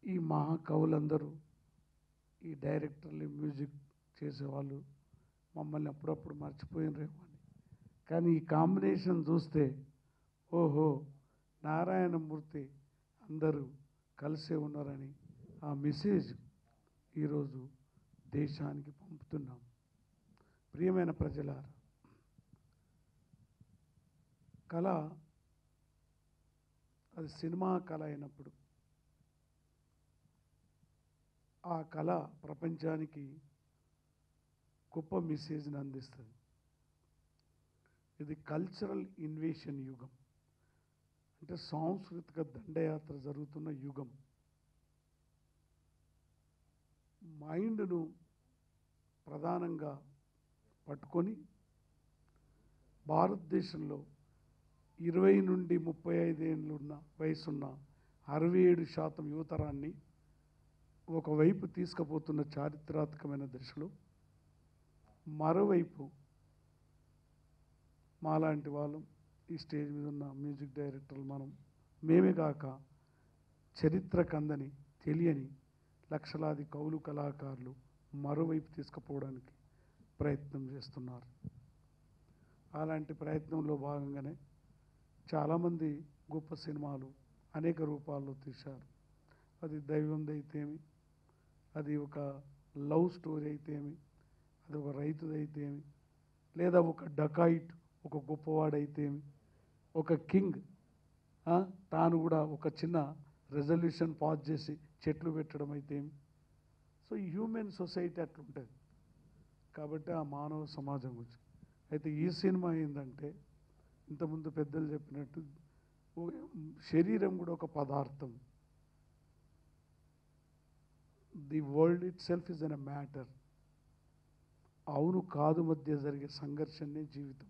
ఈ మహాకవులందరూ ఈ డైరెక్టర్లు మ్యూజిక్ చేసేవాళ్ళు మమ్మల్ని అప్పుడప్పుడు మర్చిపోయినరేమో అని కానీ ఈ కాంబినేషన్ చూస్తే ఓహో నారాయణమూర్తి అందరూ కలిసే ఉన్నారని ఆ మెసేజ్ ఈరోజు దేశానికి పంపుతున్నాం ప్రియమైన ప్రజలారా కళ అది సినిమా కళ అయినప్పుడు ఆ కళ ప్రపంచానికి గొప్ప మెసేజ్ని అందిస్తుంది ఇది కల్చరల్ ఇన్వేషన్ యుగం అంటే సాంస్కృతిక దండయాత్ర జరుగుతున్న యుగం మైండ్ను ప్రధానంగా పట్టుకొని భారతదేశంలో ఇరవై నుండి ముప్పై ఐదేళ్ళు ఉన్న వయసున్న అరవై ఏడు శాతం యువతరాన్ని ఒకవైపు తీసుకుపోతున్న చారిత్రాత్మకమైన దశలో మరోవైపు మాలాంటి వాళ్ళం ఈ స్టేజ్ మీద ఉన్న మ్యూజిక్ డైరెక్టర్లు మనం మేమే కాక చరిత్ర కందని తెలియని లక్షలాది కవులు కళాకారులు మరోవైపు తీసుకుపోవడానికి ప్రయత్నం చేస్తున్నారు అలాంటి ప్రయత్నంలో భాగంగానే చాలామంది గొప్ప సినిమాలు అనేక రూపాల్లో తీశారు అది దైవంది అయితేమి అది ఒక లవ్ స్టోరీ అయితేమి అది ఒక రైతుది అయితేమి లేదా ఒక డకాయిట్ ఒక గొప్పవాడైతేమి ఒక కింగ్ ఆ, తాను కూడా ఒక చిన్న రెజల్యూషన్ పాస్ చేసి చెట్లు పెట్టడం అయితేమి సో ఈ హ్యూమన్ సొసైటీ అట్లుంటుంది కాబట్టి ఆ మానవ సమాజం గురించి అయితే ఈ సినిమా ఏంటంటే ఇంతకుముందు పెద్దలు చెప్పినట్టు ఓ- శరీరం కూడా ఒక పదార్థం the world itself is an a matter అవును కాదు మధ్య జరిగే సంఘర్షణే జీవితం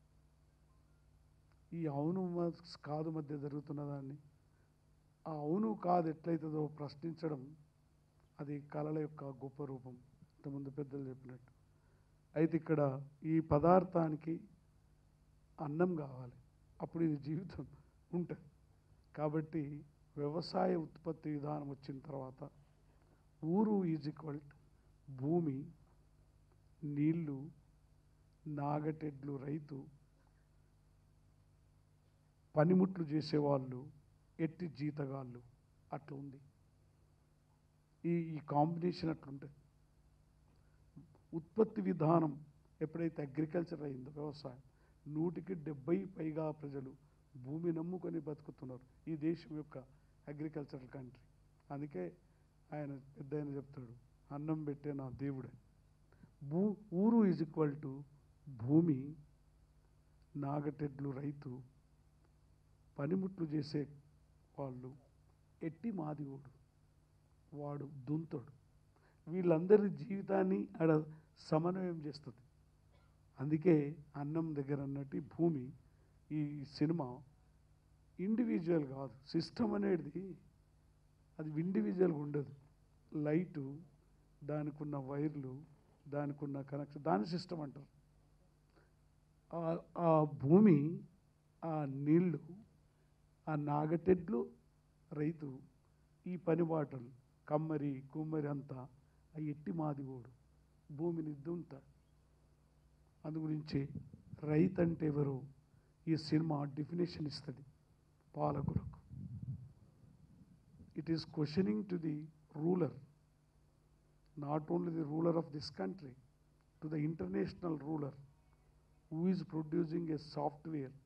ఈ అవును మ- కాదు మధ్య జరుగుతున్న దాన్ని ఆ అవును కాదు ఎట్లయితుందో ప్రశ్నించడం అది కళల యొక్క గొప్ప రూపం ఇంతకుముందు పెద్దలు చెప్పినట్టు అయితే ఇక్కడ ఈ పదార్థానికి అన్నం కావాలి అప్పుడు ఇది జీవితం ఉంటుంది కాబట్టి వ్యవసాయ ఉత్పత్తి విధానం వచ్చిన తర్వాత ఊరు ఈజ్ ఈక్వల్ భూమి నీళ్ళు నాగటెడ్లు రైతు పనిముట్లు చేసేవాళ్ళు ఎట్టి జీతగాళ్ళు అట్లా ఉంది ఈ ఈ కాంబినేషన్ అట్లుంటుంది ఉత్పత్తి విధానం ఎప్పుడైతే అగ్రికల్చర్ అయిందో వ్యవసాయం నూటికి డెబ్బై పైగా ప్రజలు భూమి నమ్ముకొని బతుకుతున్నారు ఈ దేశం యొక్క అగ్రికల్చరల్ కంట్రీ అందుకే ఆయన పెద్ద ఆయన చెప్తాడు అన్నం పెట్టే నా దేవుడే భూ ఊరు ఈజ్ ఈక్వల్ టు భూమి నాగటెడ్లు రైతు పనిముట్లు చేసే వాళ్ళు ఎట్టి మాదిగోడు వాడు దుంతడు వీళ్ళందరి జీవితాన్ని ఆడ సమన్వయం చేస్తుంది అందుకే అన్నం దగ్గర అన్నట్టు ఈ భూమి ఈ సినిమా ఇండివిజువల్ కాదు సిస్టమ్ అనేది అది ఇండివిజువల్గా ఉండదు లైటు దానికి ఉన్న వైర్లు దానికి ఉన్న కనెక్షన్ దాని సిస్టమ్ అంటారు ఆ- ఆ భూమి ఆ నీళ్లు ఆ నాగటెడ్లు రైతు ఈ పనిబాటలు కమ్మరి కుమ్మరి అంతా ఆ ఎట్టి మాదిగోడు భూమిని దుంతాడు అందు గురించి రైతు అంటే ఎవరు ఈ సినిమా డెఫినేషన్ ఇస్తుంది పాలకులకు it is questioning to the ruler not only the ruler of this country to the international ruler who is producing a software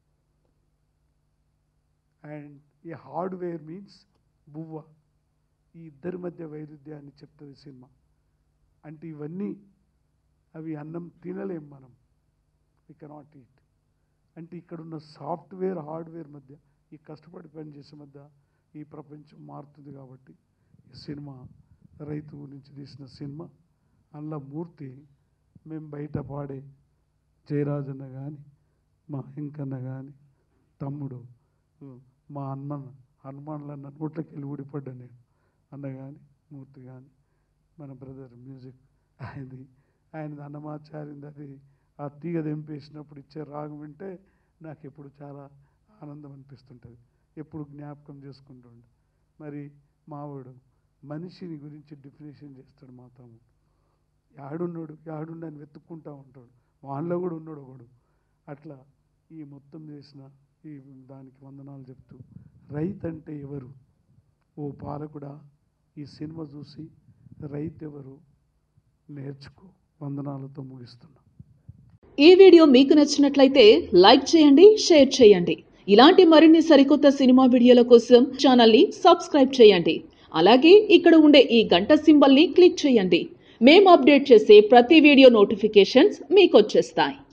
and a hardware means బువ్వ ఈ ఇద్దరి మధ్య వైరుధ్యాన్ని చెప్తుంది సినిమా అంటే ఇవన్నీ అవి అన్నం తినలేం మనం వి కెనాట్ ఈట్ అంటే ఇక్కడున్న సాఫ్ట్వేర్ హార్డ్వేర్ మధ్య ఈ కష్టపడి పనిచేసే మధ్య ఈ ప్రపంచం మారుతుంది కాబట్టి ఈ సినిమా రైతు గురించి తీసిన సినిమా అందులో మూర్తి మేము బయట పాడే జయరాజన్న కానీ మా వెంకన్న కానీ తమ్ముడు ఉ, మా హనుమాన్ హనుమాన్లు అన్న నోట్లకి వెళ్ళి ఊడిపడ్డా నేను అన్న కానీ మూర్తి కానీ మన బ్రదర్ మ్యూజిక్ ఆయనది ఆయనది అన్నమాచారింది అది ఆ తీగ తెంపేసినప్పుడు ఇచ్చే రాగం వింటే నాకు ఎప్పుడు చాలా ఆనందం అనిపిస్తుంటుంది ఎప్పుడు జ్ఞాపకం చేసుకుంటుండే మరి మావాడు మనిషిని గురించి డెఫినేషన్ చేస్తాడు మా తమ్ముడు యాడున్నాడు యాడుండు అని వెతుక్కుంటా ఉంటాడు వాళ్ళలో కూడా ఉన్నాడు ఒకడు అట్లా ఈ మొత్తం చేసిన ఈ దానికి వందనాలు చెప్తూ రైతు అంటే ఎవరు ఓ పాలకుడా ఈ సినిమా చూసి రైతు ఎవరు నేర్చుకో వందనాలతో ముగిస్తున్నా ఈ వీడియో మీకు నచ్చినట్లయితే లైక్ చేయండి షేర్ చేయండి ఇలాంటి మరిన్ని సరికొత్త సినిమా వీడియోల కోసం ఛానల్ని సబ్స్క్రైబ్ చేయండి అలాగే ఇక్కడ ఉండే ఈ గంట సింబల్ని క్లిక్ చేయండి మేము అప్డేట్ చేసే ప్రతి వీడియో నోటిఫికేషన్స్ మీకు వచ్చేస్తాయి